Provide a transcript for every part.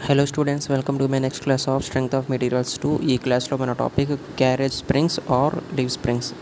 Hello students welcome to my next class of strength of materials two ఈ క్లాస్లో మన topic carriage springs or leaf springs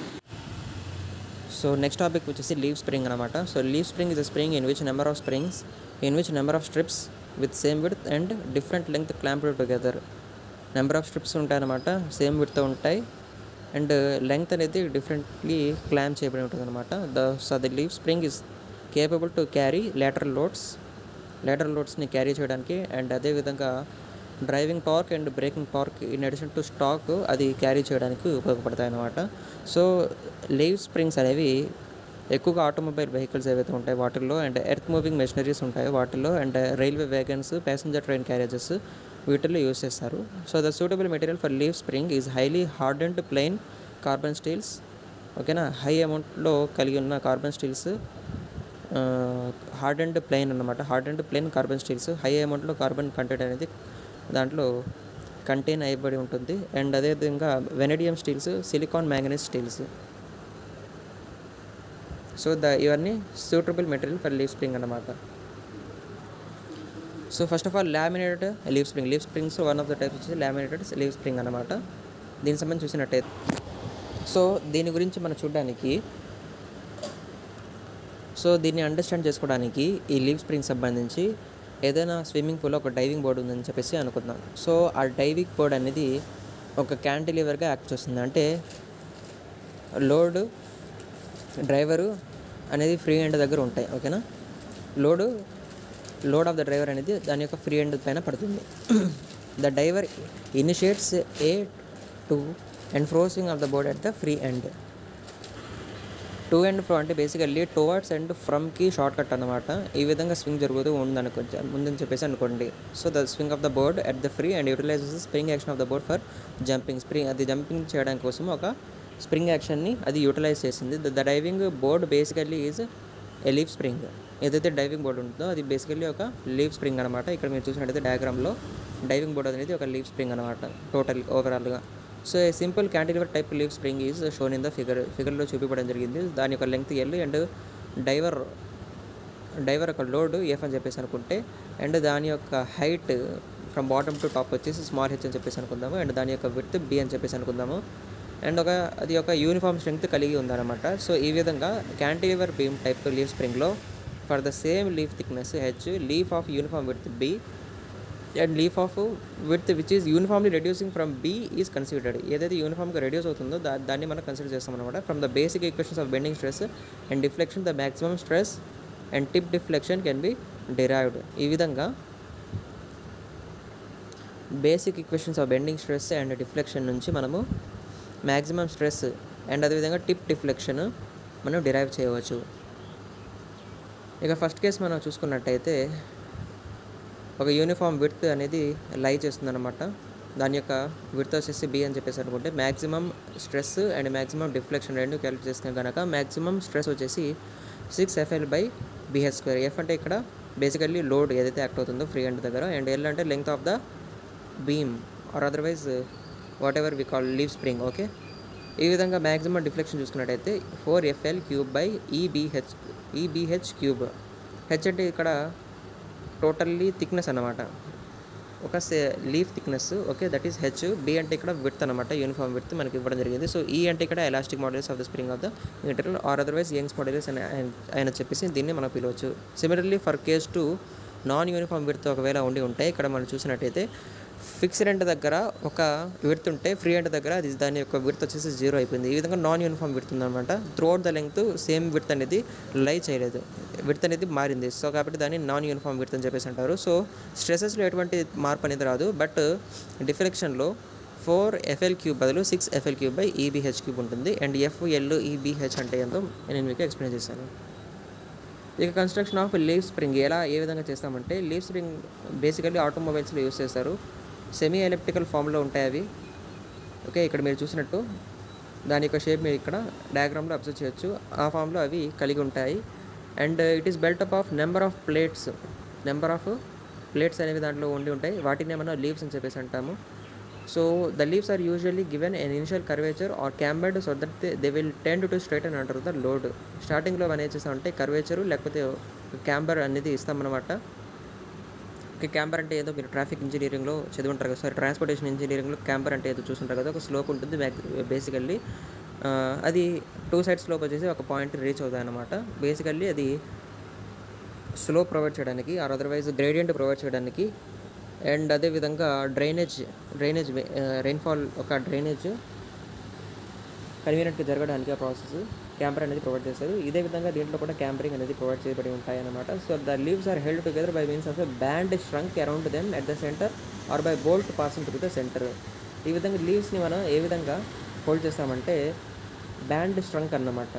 so next topic వచ్చేసి leaf spring అనమాట so leaf spring is a spring in which number of springs in which number of strips with same width and different length clamped together number of strips ఉంటాయన్నమాట same విడ్తో ఉంటాయి అండ్ length అనేది డిఫరెంట్లీ clamp చేయబడి ఉంటుంది అనమాట the so the leaf spring is capable to carry lateral loads lateral లోడ్స్ని క్యారీ చేయడానికి అండ్ అదేవిధంగా driving torque and braking torque in addition to stock అది క్యారీ చేయడానికి ఉపయోగపడతాయి అన్నమాట సో లీవ్ స్ప్రింగ్స్ అనేవి ఎక్కువగా ఆటోమొబైల్ వెహికల్స్ ఏవైతే ఉంటాయో వాటిల్లో అండ్ ఎర్త్ మూవింగ్ మెషినరీస్ ఉంటాయో వాటిల్లో and railway wagons passenger train carriages వీటిల్లో యూస్ చేస్తారు so the suitable material for leaf spring is highly hard and plain carbon steels ఓకేనా హై అమౌంట్లో కలిగి ఉన్న carbon steels hard and plain అనమాట hard and plain carbon steels high అమౌంట్లో carbon content అనేది దాంట్లో కంటైన్ అయ్యబడి ఉంటుంది అండ్ అదేవిధంగా vanadium steels silicon manganese steels so the ఇవన్నీ suitable material for leaf spring అనమాట so first of all laminated leaf spring leaf springs one of the types వచ్చేసి laminated leaf spring అనమాట దీనికి సంబంధించి చూసినట్టయితే సో దీని గురించి మనం చూడడానికి సో దీన్ని అండర్స్టాండ్ చేసుకోవడానికి ఈ లీవ్ స్ప్రింగ్ సంబంధించి ఏదైనా స్విమ్మింగ్ పూల్లో ఒక డైవింగ్ బోర్డు ఉందని చెప్పేసి అనుకుందాం సో ఆ డైవింగ్ బోర్డ్ అనేది ఒక క్యాంటిలివర్గా యాక్ట్ చేస్తుంది అంటే లోడ్ డ్రైవరు అనేది ఫ్రీ ఎండ్ దగ్గర ఉంటాయి ఓకేనా load load of the driver అనేది దాని యొక్క ఫ్రీ ఎండ్ పైన పడుతుంది the driver initiates a to and fro swing of the board at the free end to and fro అంటే బేసికల్లీ టువర్డ్స్ అండ్ ఫ్రమ్కి షార్ట్ కట్ అనమాట ఈ విధంగా స్వింగ్ జరుగుతూ ఉందనుకో ముందని చెప్పేసి అనుకోండి so the swing of the board at the free end utilizes spring action of the board for jumping spring అది జంపింగ్ చేయడానికి కోసం ఒక స్ప్రింగ్ యాక్షన్ని అది యూటిలైజ్ చేసింది the diving board basically is a leaf spring ఏదైతే డైవింగ్ బోర్డ్ ఉంటుందో అది బేసికల్లీ ఒక లీవ్ స్ప్రింగ్ అనమాట ఇక్కడ మీరు చూసినట్టయితే డయాగ్రామ్లో డైవింగ్ బోర్డ్ అనేది ఒక లీవ్ స్ప్రింగ్ అనమాట టోటల్ ఓవరాల్గా so a simple cantilever type leaf spring is shown in the figure ఫిగర్లో చూపించడం జరిగింది దాని యొక్క length L and diver diver యొక్క లోడ్ ఎఫ్ అని చెప్పేసి అనుకుంటే అండ్ దాని యొక్క height from bottom to top వచ్చేసి స్మాల్ హెచ్ అని చెప్పేసి అనుకుందాము అండ్ దాని యొక్క విత్ బి అని చెప్పేసి అనుకుందాము అండ్ ఒక అది ఒక యూనిఫామ్ స్ట్రెంగ్త్ కలిగి ఉందన్నమాట సో ఈ విధంగా క్యాంటిలివర్ బీమ్ టైప్ లీవ్ స్ప్రింగ్లో for the same leaf thickness H leaf of uniform width B and leaf of width which is uniformly reducing from B is considered ఏదైతే యూనిఫామ్గా రెడ్యూస్ అవుతుందో దా దాన్ని మనం కన్సిడర్ చేస్తాం అనమాట from the basic equations of bending stress and deflection the maximum stress and tip deflection can be derived ఈ విధంగా basic equations of bending stress and deflection నుంచి మనము మ్యాక్సిమం స్ట్రెస్ అండ్ అదేవిధంగా టిప్ డిఫ్లెక్షన్ మనం derive చేయవచ్చు ఇక first case మనం చూసుకున్నట్టయితే ఒక యూనిఫామ్ విడ్త్ అనేది లై చేస్తుందన్నమాట దాని యొక్క విడ్త్ వచ్చేసి బి అని చెప్పేసి అనుకుంటే maximum stress and maximum deflection రెండు క్యాలిక్యులేట్ చేసుకుని కనుక మ్యాక్సిమం స్ట్రెస్ వచ్చేసి six FL by BH square F అంటే ఇక్కడ బేసికల్లీ లోడ్ ఏదైతే యాక్ట్ అవుతుందో ఫ్రీ అండ్ దగ్గర అండ్ ఎల్ అంటే length of the beam or otherwise whatever we call leaf spring okay ఈ విధంగా మ్యాక్సిమం డిఫ్లెక్షన్ చూసుకున్నట్టయితే four FL cube by EBH EBH cube H అంటే ఇక్కడ టోటల్లీ థిక్నెస్ అనమాట ఒక leaf thickness okay that is H B అంటే ఇక్కడ width అనమాట యూనిఫామ్ విడ్త్ మనకి ఇవ్వడం జరిగింది సో ఈ అంటే ఇక్కడ elastic models of the spring of the material or otherwise Young's models అని ఆయన చెప్పేసి దీన్ని మనం పిలవచ్చు similarly for case to non uniform width ఒకవేళ ఉండి ఉంటాయి ఇక్కడ మనం చూసినట్టయితే ఫిక్స్డ్ ఎండ్ దగ్గర ఒక విడ్త్ ఉంటే ఫ్రీ ఎండ్ దగ్గర అది దాని యొక్క విడ్త్ వచ్చేసి జీరో అయిపోయింది ఈ విధంగా నాన్ యూనిఫామ్ విడ్త్ ఉందన్నమాట throughout the length same width అనేది లై చేయలేదు విడ్త్ అనేది మారింది సో కాబట్టి దాన్ని నాన్ యూనిఫామ్ విడ్త్ అని చెప్పేసి అంటారు సో స్ట్రెసెస్లో ఎటువంటి మార్పు అనేది రాదు బట్ డిఫ్లెక్షన్లో ఫోర్ ఎఫ్ఎల్ క్యూబ్ బదులు six FL cube by EBH cube ఉంటుంది అండ్ ఎఫ్ఎల్ ఈబీహెచ్ అంటే ఏంటో నేను మీకు ఎక్స్ప్లెయిన్ చేశాను ఇక కన్స్ట్రక్షన్ ఆఫ్ లీవ్ స్ప్రింగ్ ఎలా ఏ విధంగా చేస్తామంటే లీవ్ స్ప్రింగ్ బేసికల్లీ ఆటోమొబైల్స్లో యూస్ చేస్తారు సెమీ ఎలక్ట్రికల్ ఫామ్లో ఉంటాయి అవి ఓకే ఇక్కడ మీరు చూసినట్టు దాని యొక్క షేప్ మీరు ఇక్కడ డయాగ్రామ్లో అబ్జర్వ్ చేయొచ్చు ఆ ఫామ్లో అవి కలిగి ఉంటాయి and it is built up of number of plates number of plates అనేవి దాంట్లో ఉండి ఉంటాయి వాటిని మనం లీవ్స్ అని చెప్పేసి అంటాము so the leaves are usually given an initial curvature or cambered so that they will tend to straight అని అంటారు ద లోడ్ స్టార్టింగ్లో మనం ఏం చేస్తామంటే కర్వేచరు లేకపోతే క్యాంబర్ అనేది ఇస్తామన్నమాట ఓకే క్యాంపర్ అంటే ఏదో మీరు ట్రాఫిక్ ఇంజనీరింగ్లో చదివింటారు కదా సారీ ట్రాన్స్పోర్టేషన్ ఇంజనీరింగ్లో క్యాంపర్ అంటే ఏదో చూసుంటారు కదా ఒక స్లోప్ ఉంటుంది బేసికల్లీ అది టూ సైడ్ స్లోప్ వచ్చేసి ఒక పాయింట్ రీచ్ అవుతాయి అనమాట బేసికల్లీ అది స్లో ప్రొవైడ్ చేయడానికి ఆర్ అదర్వైజ్ గ్రేడియంట్ ప్రొవైడ్ చేయడానికి అండ్ అదేవిధంగా డ్రైనేజ్ డ్రైనేజ్ రెయిన్ఫాల్ ఒక డ్రైనేజ్ కన్వీనియంట్గా జరగడానికి ఆ ప్రాసెస్ క్యాంపర్ అనేది ప్రొవైడ్ చేస్తారు ఇదే విధంగా దీంట్లో కూడా క్యాంపరింగ్ అనేది ప్రొవైడ్ చేయబడి ఉంటాయి అనమాట so the leaves are held together by means of a band shrunk around them at the centre or by bolt passing through the centre ఈ విధంగా లీవ్స్ని మనం ఏ విధంగా హోల్డ్ చేస్తామంటే బ్యాండ్ స్ట్రంక్ అన్నమాట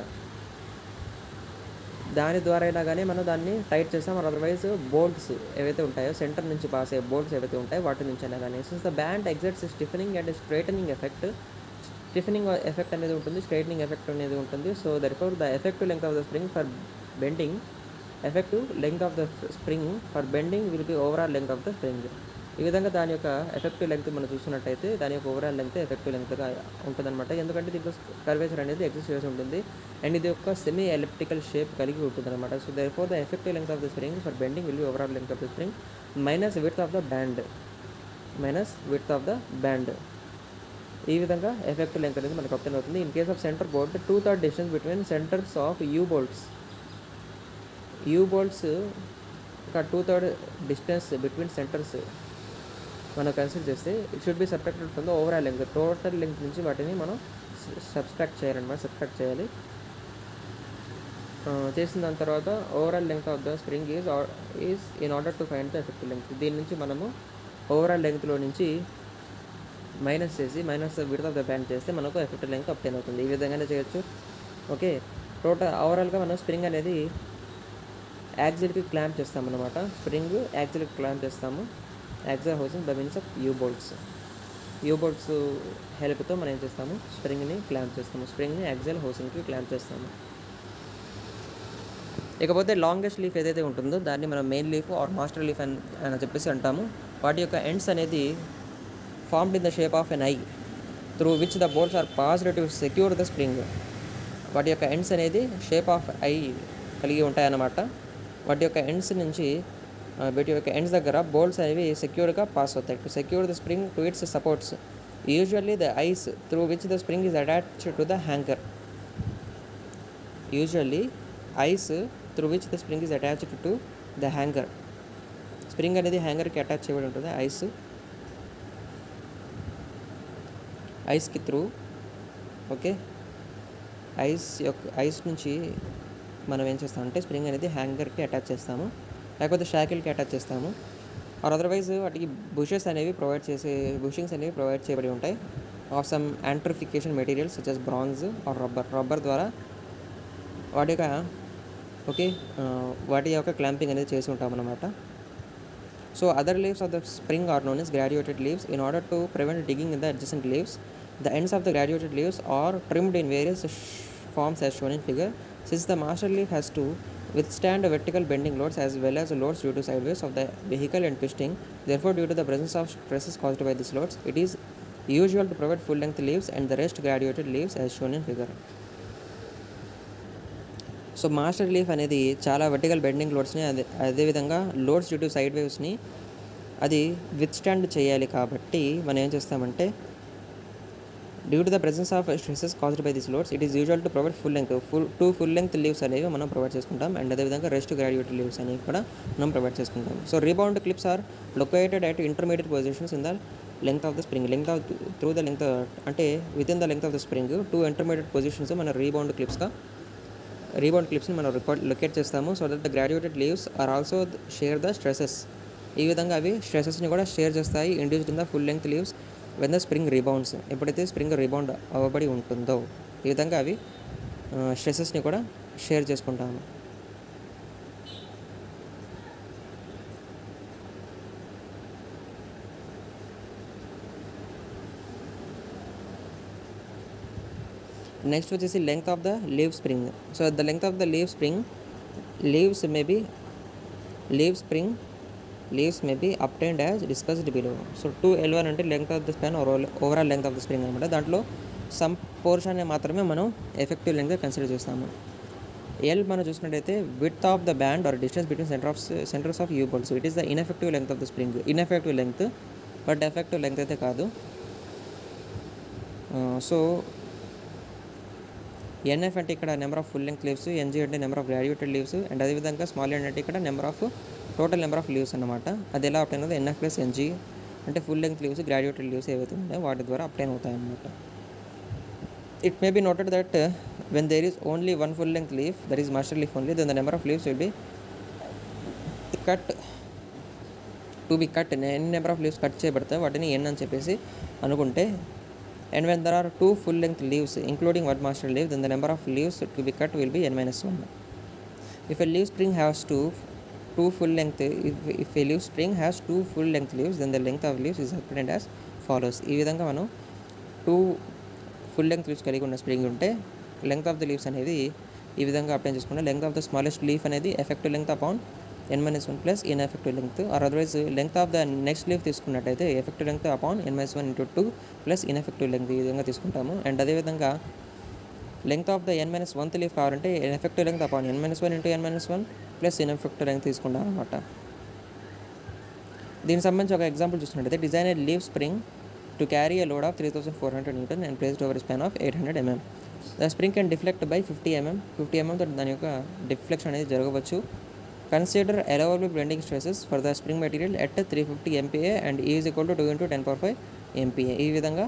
దాని ద్వారా అయినా కానీ మనం దాన్ని టైట్ చేస్తాం అదర్వైజ్ బోల్ట్స్ ఏవైతే ఉంటాయో సెంటర్ నుంచి పాస్ అయ్యే బోల్ట్స్ ఏవైతే ఉంటాయో వాటి నుంచి అయినా కానీ since the band exerts stiffening and straightening effect stiffening effect అనేది ఉంటుంది స్ట్రైట్నింగ్ ఎఫెక్ట్ అనేది ఉంటుంది so therefore the effective length of the spring for bending effective length of the spring for bending will be overall length of the spring ఈ విధంగా దాని యొక్క effective length మనం చూస్తున్నట్టయితే దాని యొక్క ఓవరాల్ లెంగ్త్ ఎఫెక్టివ్ లెంగ్త్గా ఉంటుందన్నమాట ఎందుకంటే దీంట్లో కర్వేచర్ అనేది ఎగ్జిస్ట్ చేసి ఉంటుంది అండ్ ఇది ఒక సెమీ ఎలిప్టికల్ షేప్ కలిగి ఉంటుంది అనమాట so therefore the effective length of the spring for bending will be overall length of the spring minus width of the band minus width of the band ఈ విధంగా effective length అనేది మనకు obtain అవుతుంది in case of centre bolt two third distance between centres of U bolts U bolts ఒక two third distance between centres మనం consider చేస్తే it should be subtracted from the overall length total length నుంచి వాటిని మనం subtract చేయాలన్నమాట subtract చేయాలి ఆ, చేసిన దాని తర్వాత overall length of the spring is is in order to find the effective length దీని నుంచి మనము ఓవరాల్ లెంగ్త్లో నుంచి మైనస్ చేసి మైనస్ విడత ఆఫ్ ద బ్యాండ్ చేస్తే మనకు ఎఫెక్టివ్ లెంగ్త్ అప్టైన్ అవుతుంది ఈ విధంగానే చేయొచ్చు ఓకే టోటల్ ఓవరాల్గా మనం స్ప్రింగ్ అనేది యాక్సిల్కి క్లాంప్ చేస్తాం అనమాట స్ప్రింగ్ యాక్సిల్కి క్లాంప్ చేస్తాము axle housing by means of U bolts U bolts హెల్ప్తో మనం ఏం చేస్తాము స్ప్రింగ్ని క్లాంప్ చేస్తాము స్ప్రింగ్ని యాక్సిల్ హౌసింగ్కి క్లాంప్ చేస్తాము ఇకపోతే లాంగెస్ట్ లీఫ్ ఏదైతే ఉంటుందో దాన్ని మనం main leaf or master leaf అని అని చెప్పేసి అంటాము వాటి యొక్క ఎండ్స్ అనేది formed in the shape of an eye through which the bolts are passed to secure the spring వాటి యొక్క ఎండ్స్ అనేది షేప్ ఆఫ్ ఐ కలిగి ఉంటాయన్నమాట వాటి యొక్క ఎండ్స్ నుంచి ఆ, వీటి యొక్క ఎండ్స్ దగ్గర బోల్ట్స్ అనేవి సెక్యూర్గా పాస్ అవుతాయి to secure the spring to its supports usually the eyes through which the spring is attached to the hanger usually eyes through which the spring is attached to the hanger spring అనేది హ్యాంగర్కి attach చేయబడి ఉంటుంది eyes ఐస్కి through okay eyes యొక్క eyes నుంచి మనం ఏం చేస్తామంటే స్ప్రింగ్ అనేది హ్యాంగర్కి అటాచ్ చేస్తాము లేకపోతే షాకిల్కి అటాచ్ చేస్తాము ఆర్ అదర్వైజ్ వాటికి బుషెస్ అనేవి ప్రొవైడ్ చేసే బుషింగ్స్ అనేవి ప్రొవైడ్ చేయబడి ఉంటాయి of some antifriction materials such as bronze or rubber rubber ద్వారా వాటి యొక్క ఓకే ఆ, వాటి యొక్క క్లాంపింగ్ అనేది చేసి ఉంటాం అన్నమాట so other leaves of the spring are known as graduated leaves in order to prevent digging in the adjacent leaves the ends of the graduated leaves are trimmed in various sh- forms as shown in figure since the master leaf has to withstand vertical bending loads as well as loads due to sideways of the vehicle and twisting therefore due to the presence of stresses caused by these loads it is usual to provide full length leaves and the rest graduated leaves as shown in figure so master leaf అనేది చాలా vertical bending లోడ్స్ని అదే అదేవిధంగా loads due to side వేవ్స్ని అది withstand చేయాలి కాబట్టి మనం ఏం చేస్తామంటే due to the presence of stresses caused by this loads it is usual to provide full length full two full length leaves అనేవి మనం ప్రొవైడ్ చేసుకుంటాం అండ్ అదేవిధంగా రెస్ట్ గ్రాడ్యుయేట్ లీవ్స్ అనేవి కూడా మనం ప్రొవైడ్ చేసుకుంటాం so rebound clips are located at intermediate positions in the length of the spring length of through the length అంటే within the length of the spring two intermediate positions మన rebound క్లిప్స్గా rebound క్లిప్స్ని మనం record locate చేస్తాము so that the graduated leaves are also share the stresses ఈ విధంగా అవి స్ట్రెసెస్ని కూడా షేర్ చేస్తాయి induced in the full length leaves when the spring rebounds ఎప్పుడైతే స్ప్రింగ్ రీబౌండ్ అవ్వబడి ఉంటుందో ఈ విధంగా అవి స్ట్రెసెస్ని కూడా షేర్ చేసుకుంటాము నెక్స్ట్ వచ్చేసి length of the leaf spring so the length of the leaf spring leaves may be leaf spring leaves may be obtained as discussed below so two L one అంటే length of the span overall length of the spring అనమాట దాంట్లో some portion మాత్రమే మనం effective length consider చేస్తాము L మనం చూసినట్టయితే width of the band or distance between centre of centres of U bolts it is the ineffective length of the spring ineffective length but effective length అయితే కాదు so NF అంటే ఇక్కడ number of full length leaves NG అంటే number of graduated leaves and అదేవిధంగా small n అంటే ఇక్కడ number of total number of leaves అనమాట అది ఎలా అప్టైన్ అవుతుంది ఎన్ఎఫ్ ప్లస్ ఎన్జీ అంటే full length leaves graduated leaves ఏవైతే ఉన్నాయో వాటి ద్వారా అప్టైన్ అవుతాయి అనమాట it may be noted that uh, when there is only one full length leaf that is master leaf only then the number of leaves will be cut to be cut ఎన్ని number of leaves cut చేయబడతాయి వాటిని N అని చెప్పేసి అనుకుంటే and when there are two full length leaves including one master leaf then the number of leaves to be cut will be N minus one if a leaf spring has two two full length if if a leaf spring has two full length leaves then the length of leaves is apparent as follows ఈ విధంగా మనం two full length leaves కలిగి ఉన్న spring ఉంటే length of the leaves అనేది ఈ విధంగా apply చేసుకుంటే length of the smallest leaf అనేది effective length upon N minus one plus ineffective length or otherwise length of the next leaf తీసుకున్నట్టయితే effective length upon N minus one into two plus ineffective length ఈ విధంగా తీసుకుంటాము and అదేవిధంగా length of the N minus oneth leaf కావాలంటే effective length upon N minus one into N minus one plus ineffective length తీసుకుంటాం అనమాట దీనికి సంబంధించి ఒక ఎగ్జాంపుల్ చూసినట్టయితే design a leaf spring to carry a load of 3400 newton and placed over a span of 800 mm. The spring can deflect by 50 mm. 50 mm తోటి దాని యొక్క deflection అనేది జరగవచ్చు consider allowable bending stresses for the spring material at three fifty MPa and is equal to two into ten power five MPa ఈ విధంగా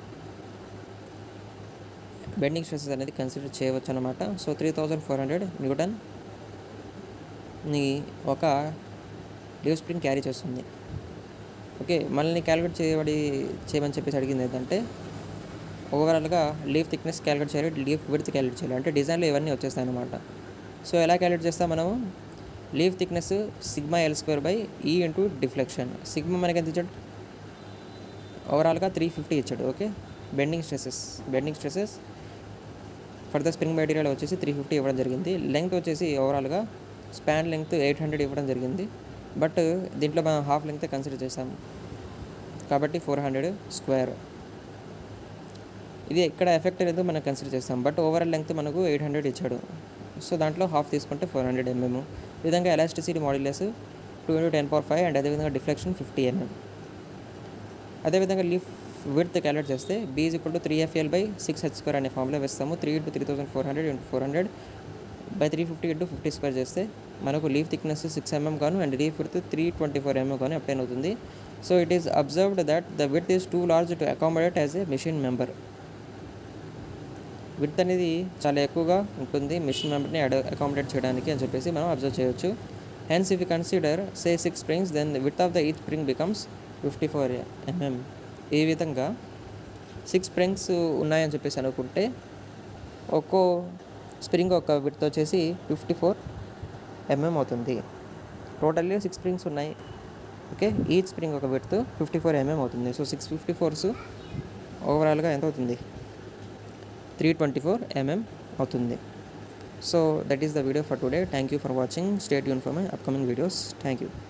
bending stresses అనేది consider చేయవచ్చు అనమాట so three thousand four hundred newton ని ఒక leaf spring carry చేస్తుంది okay మనల్ని calculate చేయబడి చేయమని చెప్పేసి అడిగింది ఏంటంటే ఓవరాల్గా లీఫ్ థిక్నెస్ క్యాలిక్యులేట్ చేయాలి లీఫ్ విడ్త్ క్యాలిక్యులేట్ చేయాలి అంటే డిజైన్లో ఇవన్నీ వచ్చేస్తాయి అనమాట సో ఎలా క్యాలిక్యులేట్ చేస్తాం మనము leaf thickness sigma L square by E into deflection sigma మనకి ఎంత ఇచ్చాడు ఓవరాల్గా త్రీ ఫిఫ్టీ ఇచ్చాడు okay bending stresses bending stresses for the spring material వచ్చేసి త్రీ ఫిఫ్టీ ఇవ్వడం జరిగింది లెంగ్త్ వచ్చేసి ఓవరాల్గా స్పాన్ లెంగ్త్ ఎయిట్ హండ్రెడ్ ఇవ్వడం జరిగింది బట్ దీంట్లో మనం హాఫ్ లెంగ్త్ కన్సిడర్ చేసాము కాబట్టి ఫోర్ హండ్రెడ్ స్క్వేర్ ఇది ఎక్కడ ఎఫెక్ట్ లేదు మనం కన్సిడర్ చేస్తాం బట్ ఓవరాల్ లెంగ్త్ మనకు ఎయిట్ హండ్రెడ్ ఇచ్చాడు సో దాంట్లో హాఫ్ తీసుకుంటే ఫోర్ హండ్రెడ్ ఎంఎం ఈ విధంగా elasticity modulus two into ten power five and అదేవిధంగా డిఫ్లెక్షన్ ఫిఫ్టీ ఎంఎం అదేవిధంగా లీఫ్ విడ్త్ క్యాలిక్యులేట్ చేస్తే b is equal to three FL by six h square అనే ఫామ్లో వేస్తాము three into three thousand four hundred into four hundred by three fifty into fifty square చేస్తే మనకు leaf thickness six MM గాను and leaf width three twenty four mm గాను అప్లైన్ అవుతుంది so it is observed that the width is too large to accommodate as a machine member width అనేది చాలా ఎక్కువగా ఉంటుంది మెషిన్ మెంబర్ని అకామిడేట్ చేయడానికి అని చెప్పేసి మనం అబ్జర్వ్ చేయొచ్చు hence if you consider say six springs then width of the each spring becomes fifty four mm ఈ విధంగా సిక్స్ స్ప్రింగ్స్ ఉన్నాయని చెప్పేసి అనుకుంటే ఒక్కో స్ప్రింగ్ ఒక విడ్త్ వచ్చేసి ఫిఫ్టీ ఫోర్ ఎంఎం అవుతుంది టోటల్లీ సిక్స్ స్ప్రింగ్స్ ఉన్నాయి ఓకే ఈచ్ స్ప్రింగ్ ఒక విడ్త్ ఫిఫ్టీ ఫోర్ ఎంఎం అవుతుంది సో సిక్స్ ఫిఫ్టీ ఫోర్స్ ఓవరాల్గా ఎంత అవుతుంది త్రీ ట్వంటీ ఫోర్ ఎంఎం అవుతుంది so that is the video for today thank you for watching stay యూన్ for my upcoming videos thank you